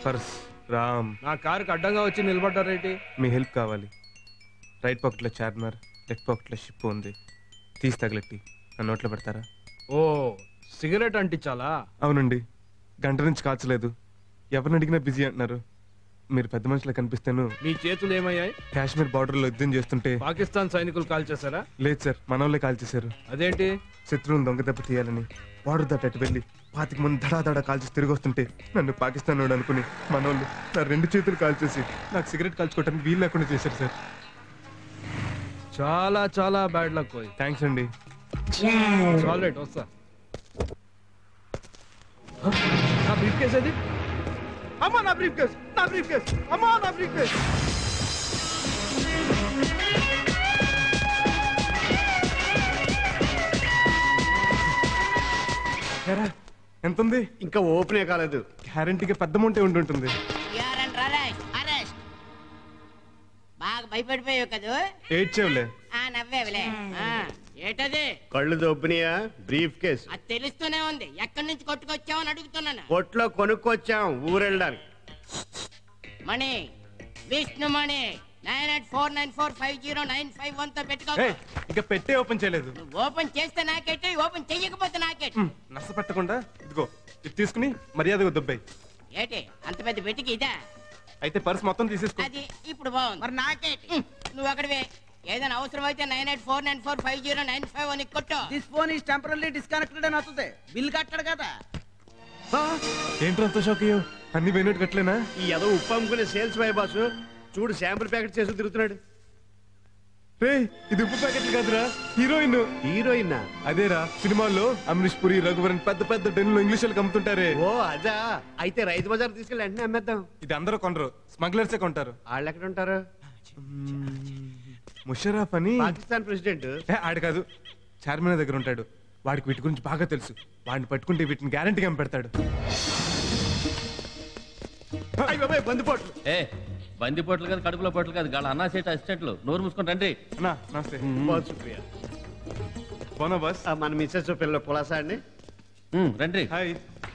Purse Ram నా కారుకి అడ్డంగా వచ్చి నిలబడ్డారేంటి మీ హెల్ప్ కావాలి రైట్ పాకెట్లో చార్మినార్ లెఫ్ట్ పాకెట్లో షిప్ ఉంది తీసి తగలెట్టి నా నోట్లో పెడతారా ఓ సిగరెట్ అంటించాలా అవునండి గంట నుంచి కాల్చలేదు ఎవరిని అడిగినా బిజీ అంటున్నారు మీరు పెద్ద మనుషులు కనిపిస్తాను మీ చేతులు ఏమయ్యాయి కాశ్మీర్ బార్డర్లో యుద్ధం చేస్తుంటే పాకిస్తాన్ సైనికులు కాల్ చేశారా లేదు సార్ మనోళ్ళే కాల్ చేశారు అదేంటి శత్రువుని దొంగ దెబ్బ తీయాలని బార్డర్ దాటి వెళ్ళి పాతికి ముందు దడా దడా కాల్చేసి తిరిగి వస్తుంటే నన్ను పాకిస్తాన్ వాడు అనుకుని మనోళ్ళు నా రెండు చేతులు కాల్చేసి నాకు సిగరెట్ కాల్చుకోవడానికి వీలు లేకుండా చేశారు సార్ చాలా చాలా బ్యాడ్ లక్ పోయి థ్యాంక్స్ అండి చాలెట్ వస్తా హ? నా బ్రీఫ్ కేస్ అది అమ్మా నా బ్రీఫ్ కేస్ నా బ్రీఫ్ కేస్ అమ్మా నా బ్రీఫ్ కేస్ ఏరా, ఎంత ఉంది ఇంకా ఓపెనే కాలేదు గ్యారంటీగా పెద్ద అమౌంటే ఉండి ఉంటుంది యారండి అరెస్ట్ అరెస్ట్ బాగా భయపడిపోయావు కదూ ఏడ్చేవులే ఆ నవ్వేవులే ఆ, ఏటది కళ్ళు దొబ్బినాయా బ్రీఫ్ కేస్ అది తెలుస్తూనే ఉంది ఎక్కడి నుంచి కొట్టుకొచ్చావని అడుగుతున్నాను కొట్లో కొనుక్కొచ్చాం ఊరెళ్ళడానికి Mani Vishnu Mani nine eight four nine four five zero nine five one తో పెట్టుకో ఏయ్, ఇంకా పెట్టే ఓపెన్ చేయలేదు నువ్వు ఓపెన్ చేస్తే నాకెట్టి ఓపెన్ చెయ్యకపోతే నాకెట్టి హ్మ్, నచ్చ పెట్టకుండా ఇదిగో ఇది తీసుకుని మర్యాదగా దుబ్బాయి ఏటి అంత పెద్ద పెట్టికి ఇదా అయితే పర్స్ మొత్తం తీసేసుకో అది ఇప్పుడు బాగుంది మరి నాకేటి నువ్వు అక్కడివే ఏదైనా అవసరం అయితే nine eight four nine four five zero nine five అని కొట్టు this phone is temporary disconnected అని వస్తుంది బిల్ కట్టాడు కదా ఏంట్రా అంత షాక్ అయ్యో అన్ని పోయినట్టు కట్టలేనా ఈ ఏదో ఉప్పు అమ్ముకునే సేల్స్ బాయ్ బాసు చూడు శాంపుల్ ప్యాకెట్ చేసి తిరుగుతున్నాడు రే ఇది ఉప్పు ప్యాకెట్లు కాదురా హీరోయిన్ హీరోయిన్ అదేరా సినిమాల్లో అమరీష్ పురి రఘువరన్ పెద్ద పెద్ద డెన్లో ఇంగ్లీష్ వాళ్ళకి అమ్ముతుంటారే ఓ అదా అయితే రైతు బజార్ తీసుకెళ్ళి వెంటనే అమ్మేద్దాం ఇది అందరూ కొనరు స్మగ్లర్సే కొంటారు వాళ్ళు ఎక్కడ ఉంటారు ముషరఫ్ అని పాకిస్తాన్ ప్రెసిడెంట్ ఏ, ఆడు కాదు చార్మినార్ దగ్గర ఉంటాడు వాడికి వీటి గురించి బాగా తెలుసు వాడిని పట్టుకుంటే వీటిని గ్యారంటీగా పెడతాడు అయ్య బాబాయ్ బందిపోట్లు ఏ బంది పొట్లు కాదు కడుపులో పొట్లు కాదు వాళ్ళ అన్నా సేట్ అసిస్టెంట్లు నోరు మూసుకొని రండి అన్నా నమస్తే బాస్ సుప్రియ బోనా బస్ ఆ, మన మిస్సెస్ పిల్లలు పులాసా అండి ఉమ్, రండి హాయ్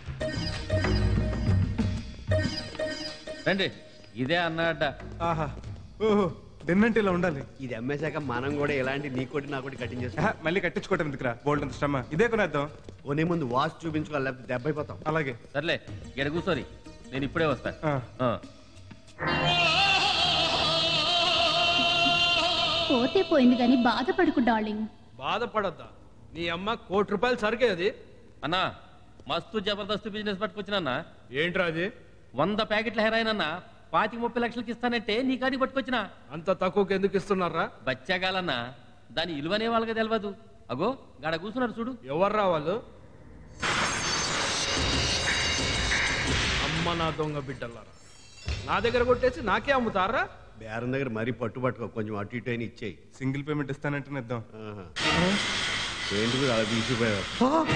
రండి ఇదే అన్నట్ట ఆహా ఓహో డెన్ అంటే ఇలా ఉండాలి ఇది అమ్మేశాక మనం కూడా ఇలాంటి నీకోటి నాకోటి కటింగ్ చేస్తాం ఆహా, మళ్ళీ కట్టించుకోవటం ఎందుకురా బోల్డ్ అంత శ్రమ ఇదే కొనేద్దాం కొనే ముందు వాచ్ చూపించుకోవాలి లేకపోతే దెబ్బ అయిపోతాం అలాగే సర్లే గడ కూర్చోరి నేను ఇప్పుడే వస్తా ఆ. ఆ. పోతే పోయింది కానీ బాధపడకు డార్లింగ్ బాధపడద్దా నీ అమ్మ కోటి రూపాయలు సరికే అది అన్నా మస్తు జబర్దస్త్ బిజినెస్ పట్టుకొచ్చినా ఏంట్రా అది వంద ప్యాకెట్ల హెరాయిన్ అన్న పాతిక ముప్పై లక్షలకి ఇస్తానంటే నీ కాడి పట్టుకొచ్చిన అంత తక్కువకి ఎందుకు ఇస్తున్నారా బచ్చాగాలన్నా దాని ఇలువనే వాళ్ళకి తెలియదు అగో గాడ కూర్చున్నారు చూడు ఎవర్రా వాళ్ళు అమ్మ నా దొంగ బిడ్డలారా నా దగ్గర కొట్టేసి నాకే అమ్ముతారా బేరం దగ్గర మరీ పట్టు పట్టుకో కొంచెం అటు ఇటు అయినా ఇచ్చేయి సింగిల్ పేమెంట్ ఇస్తానంటే ఇద్దాం ఆహా. ఏంటి మీరు అలా తీసిపోయారు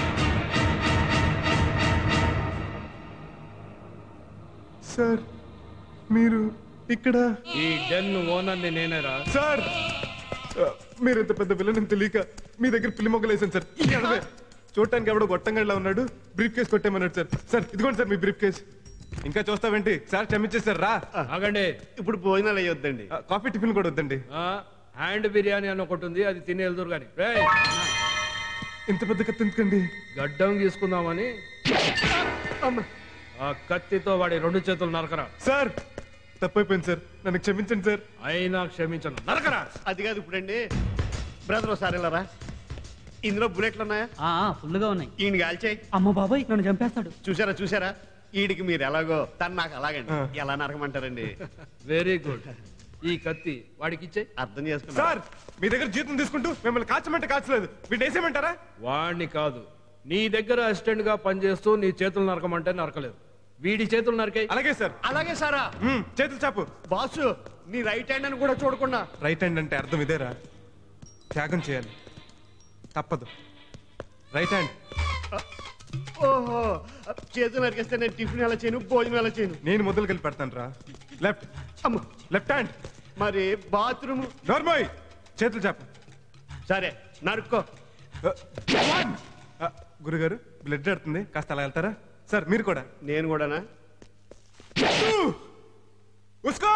సార్ మీరు ఇక్కడ ఈ డెన్ ఓనర్ని నేనేరా సార్ ఆ, మీరు ఇంత పెద్ద విలన్ తెలియక మీ దగ్గర పిల్లి మొగ్గలు వేసాను సార్ ఈ అడవే చూడటానికి ఎవడో గొట్టంగడ్లా ఉన్నాడు బ్రీఫ్ కేసు కొట్టేమన్నాడు సార్ సార్ ఇదిగోండి సార్ మీ బ్రీఫ్ కేసు ఇంకా చూస్తావేంటి సార్ క్షమించేశారు రా ఆగండి ఇప్పుడు భోజనాలు అయ్యొద్దండి ఆ, కాఫీ టిఫిన్ కూడా వద్దండి ఆ, హ్యాండ్ బిర్యానీ అని ఒకటి ఉంది అది తిని వెళ్దురు కానీ రేయ్, ఇంత పెద్ద కత్తి ఎందుకండి గడ్డం తీసుకుందామని ఆ కత్తితో వాడి రెండు చేతులు నరకరా సార్ తప్పైపోయింది సార్ నన్ను క్షమించండి సార్ అయినా క్షమించను నరకరా అది కాదు ఇప్పుడండి బ్రదర్ ఒకసారి వెళ్ళరా ఇందులో బుల్లెట్లు ఉన్నాయా ఫుల్గా ఉన్నాయి ఈయన కాల్చేయి అమ్మ బాబాయ్ నన్ను చంపేస్తాడు చూసారా చూసారా ఈడికి మీరు ఎలాగో తను నాకు అలాగండి ఆ. ఎలా నరకమంటారండి వెరీ గుడ్ ఈ కత్తి వాడికి ఇచ్చే అర్థం చేసుకున్నా సార్ మీ దగ్గర జీతం తీసుకుంటూ మిమ్మల్ని కాల్చమంటే కాల్చలేదు వీటిని వేసేయమంటారా వాడిని కాదు నీ దగ్గర అసిస్టెంట్ గా పనిచేస్తూ నీ చేతులు నరకమంటే నరకలేదు వీడి చేతులు నరికాయి అలాగే సార్ అలాగే సారా మ్మ్, చేతులు చాపు బాసు నీ రైట్ హ్యాండ్ అని కూడా చూడకుండా రైట్ హ్యాండ్ అంటే అర్థం ఇదేరా త్యాగం చేయాలి తప్పదు రైట్ హ్యాండ్ ఓహో చేతులు నరికేస్తే నేను టిఫిన్ ఎలా చేయను భోజనం ఎలా చేయను నేను మొదలు కలిపి పెడతాను రా లెఫ్ట్ అమ్మ లెఫ్ట్ హ్యాండ్ మరి బాత్రూమ్ నోర్మోయ్ చేతులు చాపు సరే నరుక్కో ఆ, గురుగారు బ్లడ్ ఆడుతుంది కాస్త అలా వెళ్తారా సార్ మీరు కూడా నేను కూడానా టూ ఉస్కో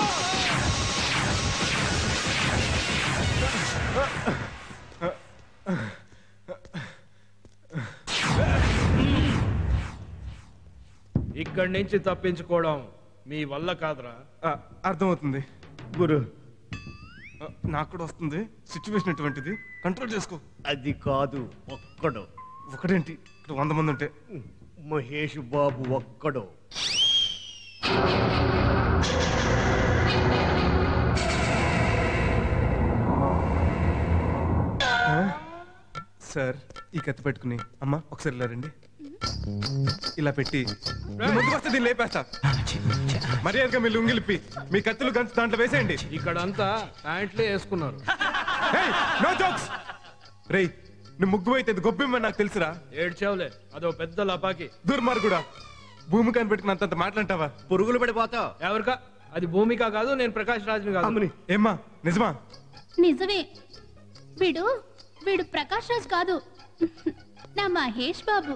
ఇక్కడి నుంచి తప్పించుకోవడం మీ వల్ల కాదురా ఆ, అర్థమవుతుంది గురు ఆ, నాకు కూడా వస్తుంది సిచ్యువేషన్ ఎటువంటిది కంట్రోల్ చేసుకో అది కాదు ఒక్కడు ఒకటేంటి ఇక్కడ వంద మంది ఉంటే మహేష్ బాబు ఒక్కడు సార్ ఈ కత్తి పెట్టుకుని అమ్మా ఒకసారి ఇలా రండి ఇలా పెట్టి మీ ముందుకు వస్తే దీన్ని లేపేస్తా మర్యాదగా మీ లుంగిలిప్పి మీ కత్తులు గంతు దాంట్లో వేసేయండి ఇక్కడ అంతా ప్యాంట్లే వేసుకున్నారు నో జోక్స్ రేయ్ నువ్వు ముగ్గు అయితే ఇది గొప్పిమ్మని నాకు తెలుసురా ఏడ్చావులే అదో పెద్ద లపాకి దుర్మార్గుడా భూమి కనిపెట్టుకుని అంతంత మాట్లాంటావా పురుగులు పడిపోతావు ఎవరికా అది భూమిక కాదు నేను ప్రకాష్ రాజ్ని కాదు అమ్మని ఏమ్మా నిజమా నిజమే వీడు వీడు ప్రకాష్ రాజ్ కాదు నా మహేష్ బాబు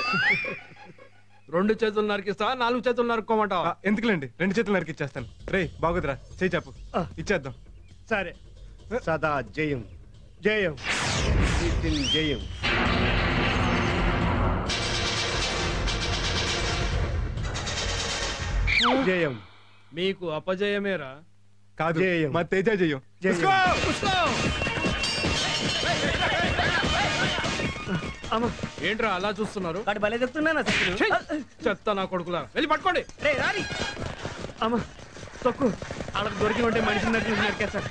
రెండు చేతులు నరికిస్తా నాలుగు చేతులు నరుక్కోమంటావా ఆ, ఎందుకులేండి రెండు చేతులు నరికిచ్చేస్తాను రేయ్ బాగుదిరా చేయి చెప్పు ఇచ్చేద్దాం సరే సదా జయం జయం నితిన్ జయం జయం మీకు అపజయమేరా కాదు జయం. మా తేజ జయం జయం. ఉస్కో! అమ్మ ఏంట్రా అలా చూస్తున్నారు వాడు భలే చెప్తున్నానా ఛీ! చెత్త నా కొడుకులా వెళ్ళి పట్టుకోండి రే రాని అమ్మ తొక్కు వాళ్ళకి దొరికి ఉంటే మనిషి నరికి నరికేస్తారు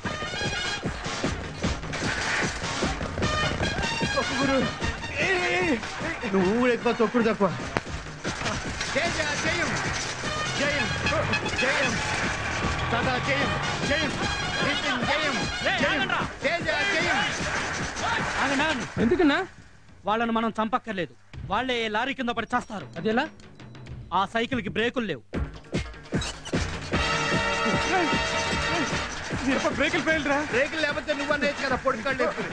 తొక్కు గురు ఏయ్, ఏయ్, ఏయ్. నువ్వు కూడా ఎక్కువ తొక్కుడు తక్కువ జయ జయం జయం జయం సదా జయం జయం నితిన్ జయం జయం తేజ జయం ఆగండి ఆగండి ఎందుకన్నా వాళ్ళని మనం చంపక్కర్లేదు వాళ్ళే లారీ కింద పడి చేస్తారు అదేలా ఆ సైకిల్ కి బ్రేకులు లేవు బ్రేకులు ఫెయిల్ రా బ్రేకులు లేకపోతే నువ్వు అనేది కదా పొడికాళ్ళు వేసుకుని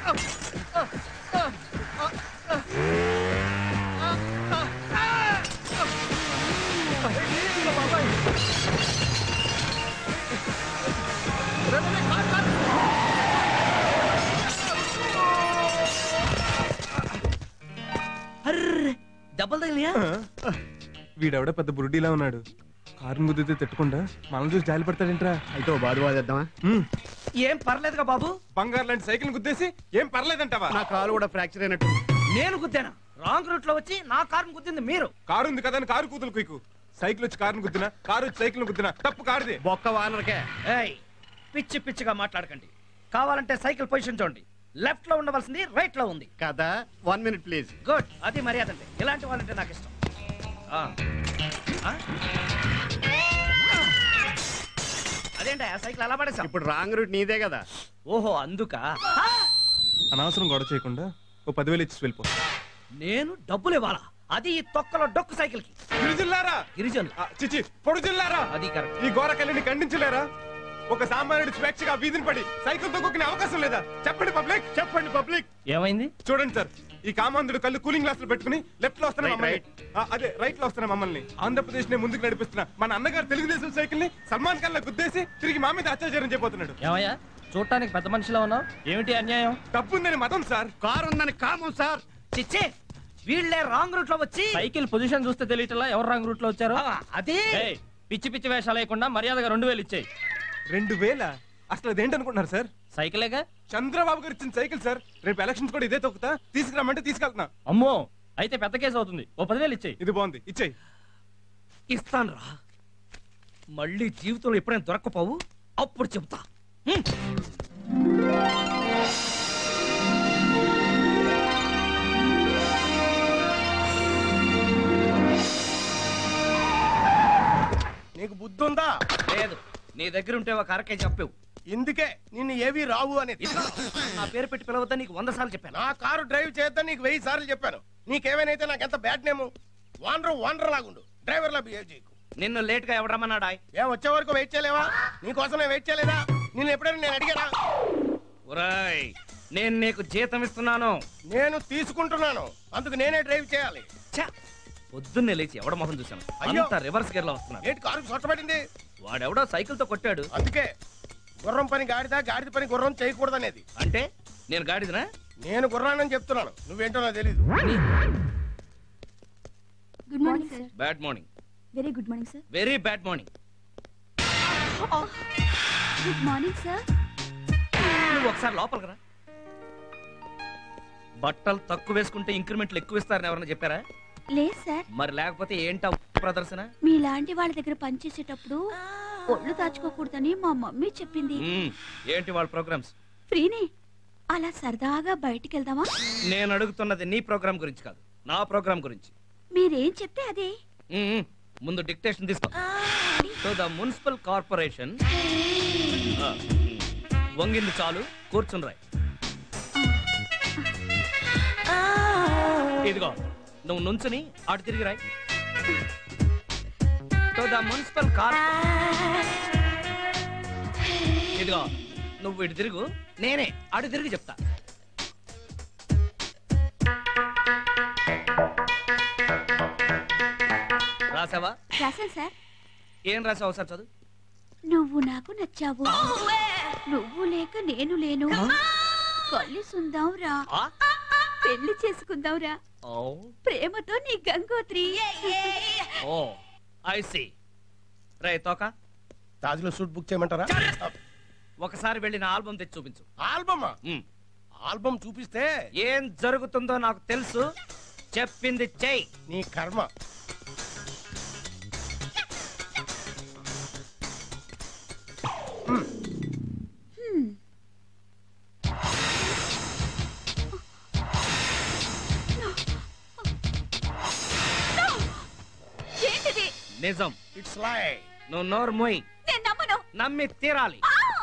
అర్రే దెబ్బలు తగిలియా వీడెవడ పెద్ద బురుడీలా ఉన్నాడు కారుని గుద్దితే తిట్టకుండా మనం చూసి జాలి పడతాడేంట్రా అయితే ఓ బాధ బాధేద్దామా ఉమ్, ఏం పర్లేదుగా బాబు బంగారు లాంటి సైకిల్ గుద్దేసి ఏం పర్లేదంటావా నా కాలు కూడా ఫ్రాక్చర్ అయినట్టు నేను గుద్దానా రాంగ్ రూట్ లో వచ్చి నా కారుని గుద్దింది మీరు కారు ఉంది కదా అని కారు కూతురు కుయ్కు సైకిల్ వచ్చి కారుని గుద్దినా కారు వచ్చి సైకిల్ గుద్దినా తప్పు కారుది బొక్క వానరకే ఏయ్ పిచ్చి పిచ్చిగా మాట్లాడకండి కావాలంటే సైకిల్ పొజిషన్ చూడండి లెఫ్ట్ లో ఉండవలసింది రైట్ లో ఉంది కదా వన్ మినిట్ ప్లీజ్ గుడ్ అది మర్యాద అంటే ఇలాంటి వాళ్ళంటే నాకు ఇష్టం ఆ. ఆ? అదేంటి ఆ సైకిల్ అలా పడేసాం ఇప్పుడు రాంగ్ రూట్ నీదే కదా ఓహో అందుక అనవసరం గొడవ చేయకుండా ఓ పదివేలు ఇచ్చి వెళ్ళిపో నేను డబ్బులు ఇవ్వాలా అది ఈ తొక్కలో డొక్కు సైకిల్ కి గిరిజిల్లారా గిరిజనులు ఆ, చిచి పొడు జిల్లారా అది కరెక్ట్ ఈ ఘోరకల్లిని ఖండించలేరా ఒక సామాన్యుడి స్వేచ్ఛగా వీధిని పడి సైకిల్ తొక్కునే అవకాశం లేదా చెప్పండి పబ్లిక్ చెప్పండి పబ్లిక్ ఏమైంది చూడండి సార్ ఈ కామాంధుడు కళ్ళు కూలింగ్ గ్లాస్ లో పెట్టుకుని లెఫ్ట్ లో వస్తున్న Right, మమ్మల్ని right. ఆ, అదే రైట్ లో వస్తున్న మమ్మల్ని ఆంధ్రప్రదేశ్ ని ముందుకు నడిపిస్తున్న మన అన్నగారు తెలుగుదేశం సైకిల్ ని సల్మాన్ ఖాన్ లా గుద్దేసి తిరిగి మా మీద అత్యాచారం చేయబోతున్నాడు ఏమయ్యా చూడటానికి పెద్ద మనిషిలా ఉన్నావు ఏమిటి అన్యాయం తప్పుందని మతం సార్ కారు ఉందని కామం సార్ చిచ్చే వీళ్ళే రాంగ్ రూట్ లో వచ్చి సైకిల్ పొజిషన్ చూస్తే తెలియటలా ఎవరు రంగు రూట్ లో వచ్చారు ఆ, అదే ఏయ్, పిచ్చి పిచ్చి వేషాలు లేకుండా మర్యాదగా రెండు వేలు ఇచ్చేయి రెండు వేల అసలు అదేంటనుకుంటున్నారు సార్ సైకిలేగా చంద్రబాబు గారు ఇచ్చిన సైకిల్ సార్ రేపు ఎలక్షన్స్ కూడా ఇదే తొక్కుతా తీసుకురమ్మంటే తీసుకెళ్తున్నా అమ్మో అయితే పెద్ద కేసు అవుతుంది ఓ పదివేలు ఇచ్చేయి ఇది బాగుంది ఇచ్చేయి ఇస్తాను రా మళ్ళీ జీవితంలో ఎప్పుడైనా దొరకపోవు అప్పుడు చెబుతా హ్మ్. నీకు బుద్ధి ఉందా లేదు నీ దగ్గర ఉంటే ఒక అరకే చెప్పావు ఇందుకే నిన్ను ఏవి రావు అనేది నా పేరు పెట్టి పిలవద్దని నీకు వంద సార్లు చెప్పాను నా కారు డ్రైవ్ చేద్దాం నీకు వెయ్యి సార్లు చెప్పాను నీకేమైనా నాకు ఎంత బ్యాడ్ నేము వానర్ వానర్ లాగుండు డ్రైవర్ లా బిహేవ్ చేయకు నిన్ను లేట్ గా ఎవడమన్నాడా ఏం వచ్చే వరకు వెయిట్ చేయలేవా నీకోసం నేను వెయిట్ చేయలేదా నేను ఎప్పుడైనా నేను అడిగానా ఒరాయ్ నేను నీకు జీతం ఇస్తున్నాను నేను తీసుకుంటున్నాను అందుకు నేనే డ్రైవ్ చేయాలి ఛ! పొద్దున్నే లేచి ఎవడ మొహం చూశాను అయ్యో. అంతా రివర్స్ గేర్ లో వస్తున్నాడు ఏంటి కారు సొట్టబడింది వాడెవడో సైకిల్ తో కొట్టాడు అందుకే గుర్రం పని గాడిద గాడిద పని గుర్రం చేయకూడదనేది అంటే నేను గాడిదనా నేను గుర్రానని చెప్తున్నాను నువ్వేంటో నాకు తెలీదు good morning sir bad morning very good morning sir very bad morning good morning sir నువ్వు ఒకసారి లోపలికి రా బట్టలు తక్కువ వేసుకుంటే ఇంక్రిమెంట్లు ఎక్కువ ఇస్తారని ఎవరైనా చెప్పారా లేదు సార్ మరి లేకపోతే ఏంటా ప్రదర్శన మీలాంటి వాళ్ళ దగ్గర పనిచేసేటప్పుడు ఒళ్ళు దాచుకోకూడదని మా మమ్మీ చెప్పింది మ్మ్. ఏంటి వాళ్ళ ప్రోగ్రామ్స్ ఫ్రీనే అలా సరదాగా బయటికి వెళ్దామా నేను అడుగుతున్నది నీ ప్రోగ్రామ్ గురించి కాదు నా ప్రోగ్రామ్ గురించి మీరేం చెప్తే అదే మ్మ్, మ్మ్. ముందు డిక్టేషన్ తీసుకో సో ద మున్సిపల్ కార్పొరేషన్ వంగింది చాలు కూర్చుని రాయ్ ఇదిగో నువ్వు నుంచుని అటు తిరిగి రాయ్ సో ద మున్సిపల్ కార్ ఇదిగో నువ్వు ఇటు తిరుగు నేనే అటు తిరిగి చెప్తా రాసావా రాశాను సార్ ఏం రాసావు సార్ చదువు నువ్వు నాకు నచ్చావు నువ్వు లేక నేను లేను కలిసుందాం రా ఆ? పెళ్లి చేసుకుందాం రా ఓ ప్రేమతో నీ గంగోత్రి ఓ ఐ సి రే తోక తాజ్లో సూట్ బుక్ చేయమంటారా ఒకసారి వెళ్ళి నా ఆల్బమ్ తెచ్చి చూపించు ఆల్బమా మ్. ఆల్బమ్ చూపిస్తే ఏం జరుగుతుందో నాకు తెలుసు చెప్పింది చెయ్యి నీ కర్మ ఏంటిది నిజం ఇట్స్ లై నువ్వు నోరు మొయ్ నేను నమ్మను నమ్మి తీరాలి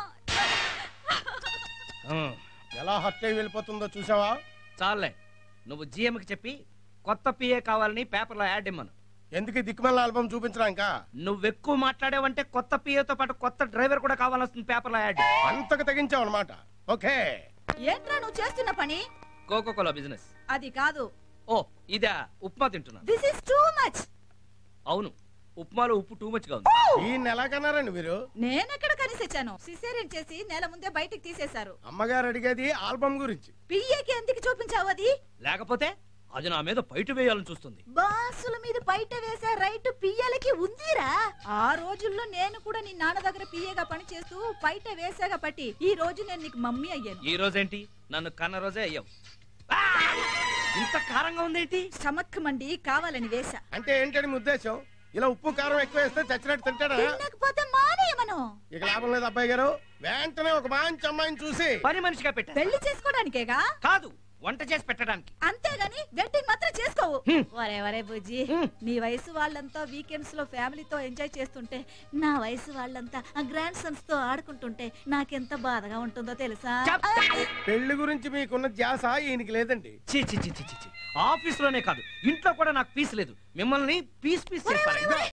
ఆ, ఎలా హత్య వెళ్ళిపోతుందో చూసావా చాలే నువ్వు GM కి చెప్పి కొత్త పిఏ కావాలని పేపర్లో యాడ్ ఇమ్మను ఎందుకు ఈ దిక్కుమాల ఆల్బమ్ చూపించడానికా నువ్వు ఎక్కువ మాట్లాడావంటే కొత్త పిఏతో పాటు కొత్త డ్రైవర్ కూడా కావాల్సింది పేపర్లో యాడ్ అంతకు తెగించావు అనమాట ఓకే ఏంట్రా నువ్వు చేస్తున్న పని కోకో కోలా బిజినెస్ అది కాదు ఓ ఇదా ఉప్మా తింటున్నాను దిస్ ఇస్ టూ మచ్ అవును ఉప్మాలో ఉప్పు టూ మచ్ గా ఉంది ఈ నెలకన్నారండి మీరు నేనెక్కడ కనిసించాను సిసేరియన్ చేసి నెల ముందే బయటికి తీసేశారు అమ్మగారు అడిగేది ఆల్బమ్ గురించి పియ్యకి ఎందుకు చూపించావు అది లేకపోతే అది నా మీద బయట వేయాలని చూస్తుంది బాసుల మీద బయట వేసే రైట్ పియ్యలకి ఉందిరా ఆ రోజుల్లో నేను కూడా నీ నాన్న దగ్గర పియ్యగా పని చేస్తూ బయట వేసాగా పట్టి ఈ రోజు నేను నీకు మమ్మీ అయ్యాను ఈ రోజేంటి నన్ను కన్న రోజే అయ్యావు ఆ! ఇంత కారంగా ఉందేంటి స్టమక్ మండి కావాలని వేసా అంటే ఏంటని మీ ఉద్దేశం ఇలా ఉప్పు కారం ఎక్కువ వేస్తే చచ్చినట్టు తింటాడా తినకపోతే మానేయమను ఇక లాభం లేదు అబ్బాయి గారు వెంటనే ఒక మంచి అమ్మాయిని చూసి పని మనిషిగా పెట్టా పెళ్లి చేసుకోవడానికేగా కాదు వంట చేసి పెట్టడానికి అంతేగాని వెడ్డింగ్ మాత్రం చేసుకోవు హ్మ్. ఒరే ఒరే బుజ్జి హ్మ్. నీ వయసు వాళ్ళంతా వీకెండ్స్ లో ఫ్యామిలీతో ఎంజాయ్ చేస్తుంటే నా వయసు వాళ్ళంతా ఆ గ్రాండ్ సన్స్ తో ఆడుకుంటుంటే నాకెంత బాధగా ఉంటుందో తెలుసా చెప్. పెళ్లి గురించి మీకున్న ధ్యాస ఈయనకి లేదండి చీ చీ చీ చీ చీ, చీ ఆఫీస్ లోనే కాదు ఇంట్లో కూడా నాకు పీస్ లేదు మిమ్మల్ని పీస్ పీస్ చేస్తాను